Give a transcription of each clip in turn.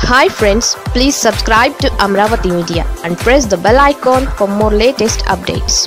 hi friends please subscribe to Amaravati media and press the bell icon for more latest updates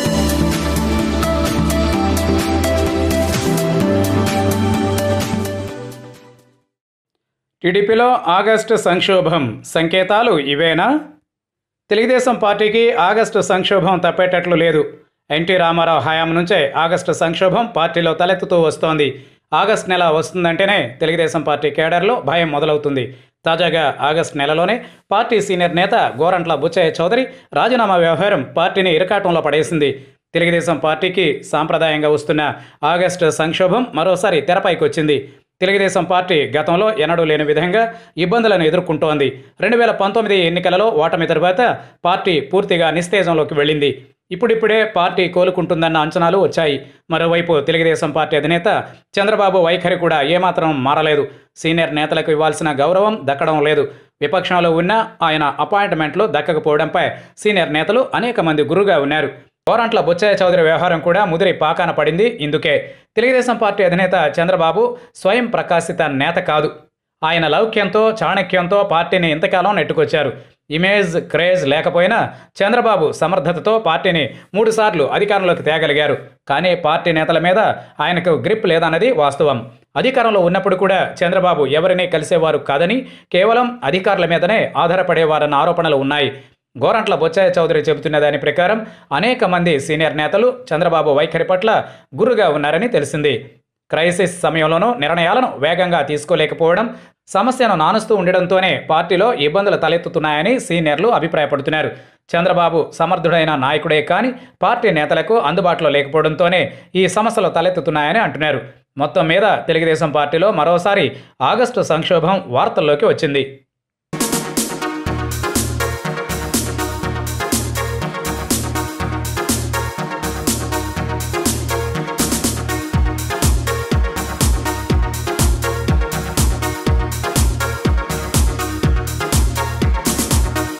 టీడీపీలో August సంక్షోభం సంకేతాలు ఇవేనా తెలుగుదేశం పార్టీకి August సంక్షోభం తప్పేటట్లు లేదు ఎన్టీ రామారావు హయాం నుంచే ఆగస్టు సంక్షోభం పార్టీలో తలెత్తుతూ వస్తోంది ఆగస్టు నెల వస్తుందంటేనే తెలుగుదేశం పార్టీ కేడర్లో భయం మొదలవుతుంది తాజాగా ఆగస్టు నెలలోనే పార్టీ సీనియర్ నేత గోరంట్ల బుచ్చయ్య చౌదరి రాజీనామా వ్యవహారం పార్టీని ఇరకాటంలో పడేసింది తెలుగుదేశం పార్టీకి సాంప్రదాయంగా వస్తున్న ఆగస్టు సంక్షోభం మరోసారి తెరపైకి వచ్చింది తెలుగుదేశం పార్టీ గతంలో ఎన్నడూ లేని విధంగా ఇబ్బందులను ఎదుర్కొంటోంది రెండు వేల పంతొమ్మిది ఎన్నికలలో ఓటమి తరువాత పార్టీ పూర్తిగా నిస్తేజంలోకి వెళ్ళింది ఇప్పుడిప్పుడే పార్టీ కోలుకుంటుందన్న అంచనాలు వచ్చాయి మరోవైపు తెలుగుదేశం పార్టీ అధినేత చంద్రబాబు వైఖరి కూడా ఏమాత్రం మారలేదు సీనియర్ నేతలకు ఇవ్వాల్సిన గౌరవం దక్కడం లేదు విపక్షంలో ఉన్న ఆయన అపాయింట్మెంట్లు దక్కకపోవడంపై సీనియర్ నేతలు అనేక మంది గురుగా ఉన్నారు గోరంట్ల బుచ్చయ్య చౌదరి వ్యవహారం కూడా ముదిరి పాకాన పడింది ఇందుకే తెలుగుదేశం పార్టీ అధినేత చంద్రబాబు స్వయం ప్రకాశిత నేత కాదు ఆయన లౌక్యంతో చాణక్యంతో పార్టీని ఇంతకాలం నెట్టుకొచ్చారు ఇమేజ్ క్రేజ్ లేకపోయినా చంద్రబాబు సమర్థతతో పార్టీని మూడుసార్లు అధికారంలోకి తేగలిగారు కానీ పార్టీ నేతల మీద ఆయనకు గ్రిప్ లేదన్నది వాస్తవం అధికారంలో ఉన్నప్పుడు కూడా చంద్రబాబు ఎవరిని కలిసేవారు కాదని కేవలం అధికారుల మీదనే ఆధారపడేవారన్న ఆరోపణలు ఉన్నాయి గోరంట్ల బొచ్చాయ చౌదరి చెబుతున్న దాని ప్రకారం అనేక మంది సీనియర్ నేతలు చంద్రబాబు వైఖరి పట్ల గురుగా ఉన్నారని తెలిసింది క్రైసిస్ సమయంలోనూ నిర్ణయాలను వేగంగా తీసుకోలేకపోవడం సమస్యను నానుస్తూ ఉండడంతోనే పార్టీలో ఇబ్బందులు తలెత్తుతున్నాయని సీనియర్లు అభిప్రాయపడుతున్నారు చంద్రబాబు సమర్థుడైన నాయకుడే కానీ పార్టీ నేతలకు అందుబాటులో లేకపోవడంతోనే ఈ సమస్యలు తలెత్తుతున్నాయని అంటున్నారు మొత్తం మీద తెలుగుదేశం పార్టీలో మరోసారి ఆగస్టు సంక్షోభం వార్తల్లోకి వచ్చింది